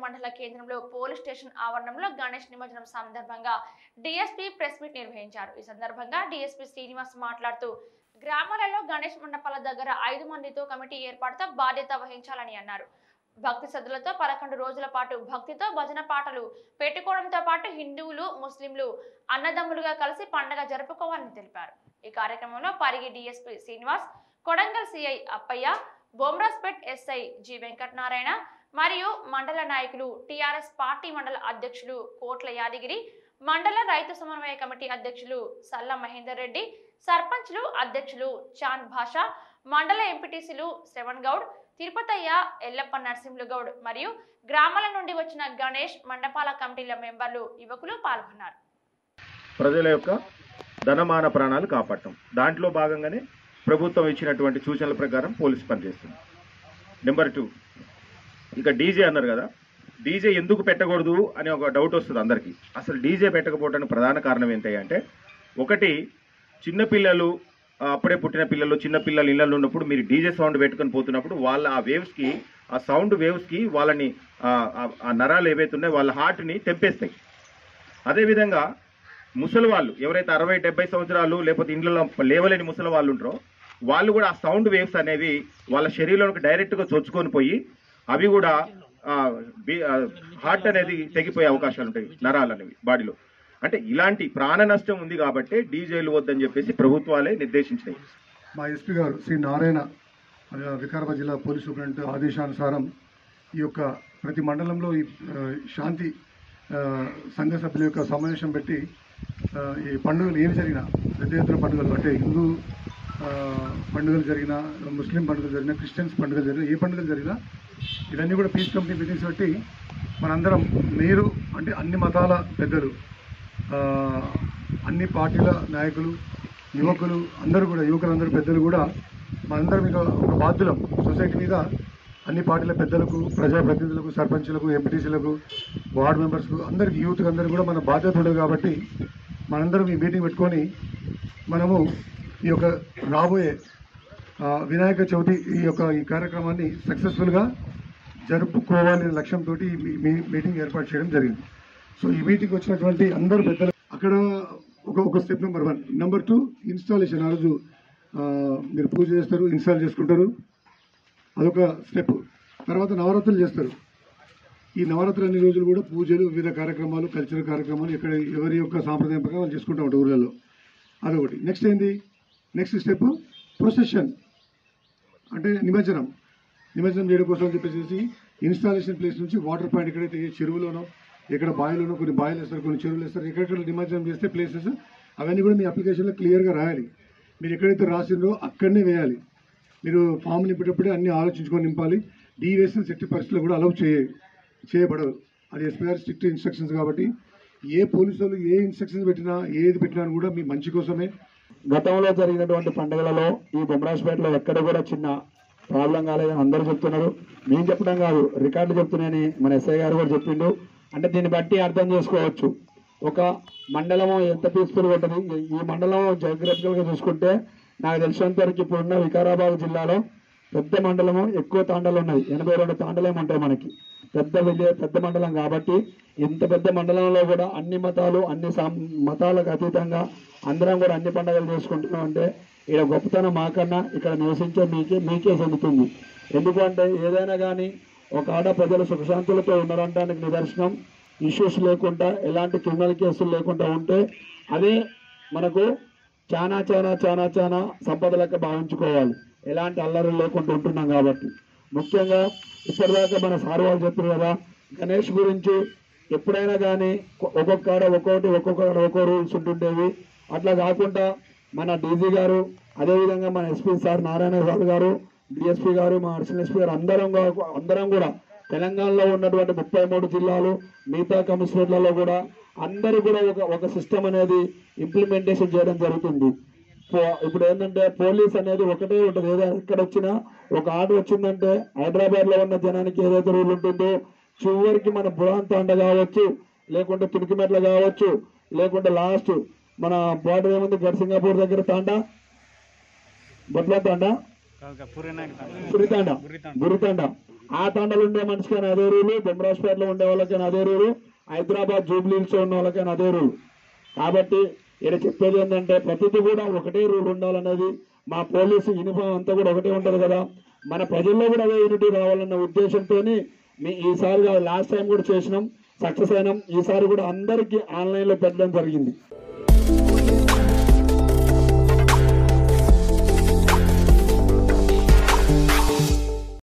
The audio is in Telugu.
మండల కేంద్రంలో పోలీస్ స్టేషన్ ఆవరణంలో గణేష్ నిమజ్జనం సందర్భంగా డిఎస్పీ ప్రెస్ మీట్ నిర్వహించారు ఈ సందర్భంగా డిఎస్పీ శ్రీనివాస్ మాట్లాడుతూ గ్రామాలలో గణేష్ మండపాల దగ్గర ఐదు మందితో కమిటీ ఏర్పాటుతో బాధ్యత వహించాలని అన్నారు భక్తి శ్రద్ధలతో పదకొండు రోజుల పాటు భక్తితో భజన పాటలు పెట్టుకోవడంతో పాటు హిందువులు ముస్లింలు అన్నదమ్ములుగా కలిసి పండగ జరుపుకోవాలని తెలిపారు ఈ కార్యక్రమంలో Parigi DSP Srinivas Kodangal CI Appayya Bomraspet SI G Venkatanarayana మరియు మండల నాయకులు టిఆర్ఎస్ పార్టీ మండల అధ్యక్షులు కోట్ల యాదగిరి మండల రైతు సమన్వయ కమిటీ అధ్యక్షులు సల్ల మహేందర్ రెడ్డి సర్పంచ్లు అధ్యక్షులు చాంద్ భాషా మండల ఎంపీటీసీలు శ్రవణ్ గౌడ్ తిరుపతయ్య ఎల్లప్ప నరసింహులు గౌడ్ మరియు గ్రామాల నుండి వచ్చిన గణేష్ మండపాల కమిటీల మెంబర్లు యువకులు పాల్గొన్నారు ప్రజల యొక్క ధనమాన ప్రాణాలు కాపాడటం దాంట్లో భాగంగానే ప్రభుత్వం ఇచ్చినటువంటి సూచనల ప్రకారం పోలీసు పనిచేస్తుంది నెంబర్ టూ ఇక డీజే అన్నారు కదా డీజే ఎందుకు పెట్టకూడదు అని ఒక డౌట్ వస్తుంది అందరికీ అసలు డీజే పెట్టకపోవడానికి ప్రధాన కారణం ఏంటి అంటే ఒకటి చిన్నపిల్లలు ఆ, అప్పుడే పుట్టిన పిల్లలు చిన్న పిల్లలు ఇళ్ళల్లో ఉన్నప్పుడు మీరు డీజే సౌండ్ పెట్టుకొని పోతున్నప్పుడు వాళ్ళ ఆ వేవ్స్కి ఆ సౌండ్ వేవ్స్కి వాళ్ళని ఆ, ఆ- ఆ నరాలు ఏవైతే ఉన్నాయో వాళ్ళ హార్ట్ని తెంపేస్తాయి అదేవిధంగా ముసలి వాళ్ళు ఎవరైతే అరవై డెబ్బై సంవత్సరాలు లేకపోతే ఇంట్లో లేవలేని ముసలి వాళ్ళు ఉంటారో వాళ్ళు కూడా ఆ సౌండ్ వేవ్స్ అనేవి వాళ్ళ శరీరంలోకి డైరెక్ట్గా చొచ్చుకొని పోయి అవి కూడా హార్ట్ అనేది తెగిపోయే అవకాశాలు ఉంటాయి నరాలు అనేవి బాడీలో అంటే ఇలాంటి ప్రాణ నష్టం ఉంది కాబట్టి డీజేలు వద్దని చెప్పేసి ప్రభుత్వాలే నిర్దేశించినాయి మా ఎస్పీ గారు శ్రీ నారాయణ ఆ, వికారాబాద్ జిల్లా పోలీస్ సూపరింటెండెంట్ ఆదేశానుసారం ఈ యొక్క ప్రతి మండలంలో ఈ ఆ, శాంతి ఆ, సంఘ సభ్యుల యొక్క సమావేశం పెట్టి ఆ, ఈ పండుగలు ఏమి జరిగినా పెద్ద ఎత్తున పండుగలు అంటే హిందూ ఆ, పండుగలు జరిగినా ముస్లిం పండుగలు జరిగినా క్రిస్టియన్స్ పండుగలు జరిగినా ఏ పండుగలు జరిగినా ఇవన్నీ కూడా పీస్ కమిటీ మీటింగ్స్ పెట్టి మనందరం మీరు అంటే అన్ని మతాల పెద్దలు ఆ, అన్ని పార్టీల నాయకులు యువకులు అందరూ కూడా యువకులందరూ పెద్దలు కూడా మనందరం ఇక ఒక బాధ్యులం సొసైటీ మీద అన్ని పార్టీల పెద్దలకు ప్రజాప్రతినిధులకు సర్పంచులకు ఎంపీటీసీలకు వార్డు మెంబర్స్కు అందరికి యూత్కి అందరికీ కూడా మన బాధ్యత ఉండదు కాబట్టి మనందరం ఈ మీటింగ్ పెట్టుకొని మనము ఈ యొక్క రాబోయే ఆ, వినాయక చవితి ఈ యొక్క ఈ కార్యక్రమాన్ని సక్సెస్ఫుల్గా జరుపుకోవాలనే లక్ష్యంతో ఈ మీ- మీ మీటింగ్ ఏర్పాటు చేయడం జరిగింది సో ఈ మీటింగ్ వచ్చినటువంటి అందరు పెద్దలు అక్కడ ఒక ఒక step number one number two installation ఆ రోజు ఆ, మీరు పూజ చేస్తారు ఇన్స్టాల్ చేసుకుంటారు అదొక స్టెప్ తర్వాత నవరాత్రులు చేస్తారు ఈ నవరాత్రులు అన్ని రోజులు కూడా పూజలు వివిధ కార్యక్రమాలు కల్చరల్ కార్యక్రమాలు ఇక్కడ ఎవరి యొక్క సాంప్రదాయం ప్రకారం వాళ్ళు చేసుకుంటూ ఉంటారు ఊళ్ళలో అదొకటి నెక్స్ట్ ఏంది నెక్స్ట్ స్టెప్ ప్రొసెషన్ అంటే నిమజ్జనం నిమజ్జనం చేయడం కోసం చెప్పేసి ఇన్స్టాలేషన్ ప్లేస్ నుంచి వాటర్ పాయింట్ ఎక్కడైతే ఏ చెరువులోనో ఎక్కడ బావిలోనో కొన్ని బావిలు వేస్తారు కొన్ని చెరువులు వేస్తారు ఎక్కడెక్కడ నిమజ్జనం చేస్తే ప్లేసెస్ అవన్నీ కూడా మీ అప్లికేషన్లో క్లియర్గా రాయాలి మీరు ఎక్కడైతే రాసిండ్రో అక్కడనే వేయాలి మీరు ఫామ్ నింపేటప్పుడే అన్ని ఆలోచించుకొని నింపాలి డీవేషన్ సెట్టి పరిస్థితులు కూడా అలౌ చేయ చేయబడవు అది ఎస్పీఆర్ స్ట్రిక్ట్ ఇన్స్ట్రక్షన్స్ కాబట్టి ఏ పోలీసు వాళ్ళు ఏ ఇన్స్ట్రక్షన్స్ పెట్టినా ఏది పెట్టినా కూడా మీ మంచి కోసమే గతంలో జరిగినటువంటి పండుగలలో ఈ బొమ్మరాజ్పేటలో ఎక్కడ కూడా చిన్న ప్రాబ్లం కాలేదని అందరూ చెప్తున్నారు మేము చెప్పడం కాదు రికార్డు చెప్తున్నాయని మన ఎస్ఐ గారు కూడా చెప్పిండు అంటే దీన్ని బట్టి అర్థం చేసుకోవచ్చు ఒక మండలము ఎంత పీస్ఫుల్గా ఉంటుంది ఈ- ఈ మండలం జాగ్రత్తగా చూసుకుంటే నాకు తెలిసినంత వరకు ఇప్పుడున్న వికారాబాద్ జిల్లాలో పెద్ద మండలము ఎక్కువ తాండలు ఉన్నాయి ఎనభై రెండు తాండలేమి ఉంటాయి మనకి పెద్ద విలే పెద్ద మండలం కాబట్టి ఇంత పెద్ద మండలంలో కూడా అన్ని మతాలు అన్ని సం- మతాలకు అతీతంగా అందరం కూడా అన్ని పండుగలు చేసుకుంటున్నాం అంటే ఇక్కడ గొప్పతనం మాకన్నా ఇక్కడ నివసించే మీకే మీకే చెందుతుంది ఎందుకంటే ఏదైనా కానీ ఒక ఆడ ప్రజలు సుఖశాంతులతో ఉన్నారంటానికి నిదర్శనం ఇష్యూస్ లేకుండా ఎలాంటి క్రిమినల్ కేసులు లేకుండా ఉంటే అదే మనకు చాలా చాలా చాలా చాలా సంపద లెక్క భావించుకోవాలి ఎలాంటి అల్లర్లు లేకుండా ఉంటున్నాం కాబట్టి ముఖ్యంగా ఇప్పటిదాకా మన సార్ వాళ్ళు చెప్పారు కదా గణేష్ గురించి ఎప్పుడైనా కానీ ఒక్కొక్క కాడ ఒక్కొక్కటి ఒక్కొక్క కాడ ఒక్కో రూల్స్ ఉంటుండేవి అట్లా కాకుండా మన డీజీ గారు అదేవిధంగా మన ఎస్పీ సార్ నారాయణ సార్ గారు డిఎస్పీ గారు మా అడిషనల్ ఎస్పీ గారు అందరం గా- అందరం కూడా తెలంగాణలో ఉన్నటువంటి ముప్పై మూడు జిల్లాలు మిగతా కమిషనర్లలో కూడా అందరూ కూడా ఒక ఒక సిస్టమ్ అనేది ఇంప్లిమెంటేషన్ చేయడం జరుగుతుంది పో- ఇప్పుడు ఏంటంటే పోలీస్ అనేది ఒకటే ఉంటుంది ఏదో ఎక్కడ వచ్చినా ఒక ఆర్డర్ వచ్చిందంటే హైదరాబాద్ లో ఉన్న జనానికి ఏదైతే రూల్ ఉంటుందో చివరికి మన బురాన్ తాండ కావచ్చు లేకుంటే తునికిమెట్ల కావచ్చు లేకుంటే లాస్ట్ మన బార్డర్ ఏముంది గడ్సింగాపూర్ దగ్గర తాండా బొట్ల తాండా పురితాండ గురితాండ ఆ తండలు ఉండే మనిషికైనా అదే రూలు బొమ్మరాజ్పేటలో ఉండే వాళ్ళకైనా అదే రూలు హైదరాబాద్ జూబ్లీహిల్స్ ఉన్న వాళ్ళకైనా అదే రూలు కాబట్టి ఇక్కడ చెప్పేది ఏంటంటే ప్రతిదీ కూడా ఒకటే రూల్ ఉండాలన్నది మా పోలీసు యూనిఫామ్ అంతా కూడా ఒకటే ఉంటుంది కదా మన ప్రజల్లో కూడా అదే యూనిటీ రావాలన్న ఉద్దేశంతో మీ ఈసారి లాస్ట్ టైం కూడా చేసినాం సక్సెస్ అయినాం ఈసారి కూడా అందరికీ ఆన్లైన్లో పెట్టడం జరిగింది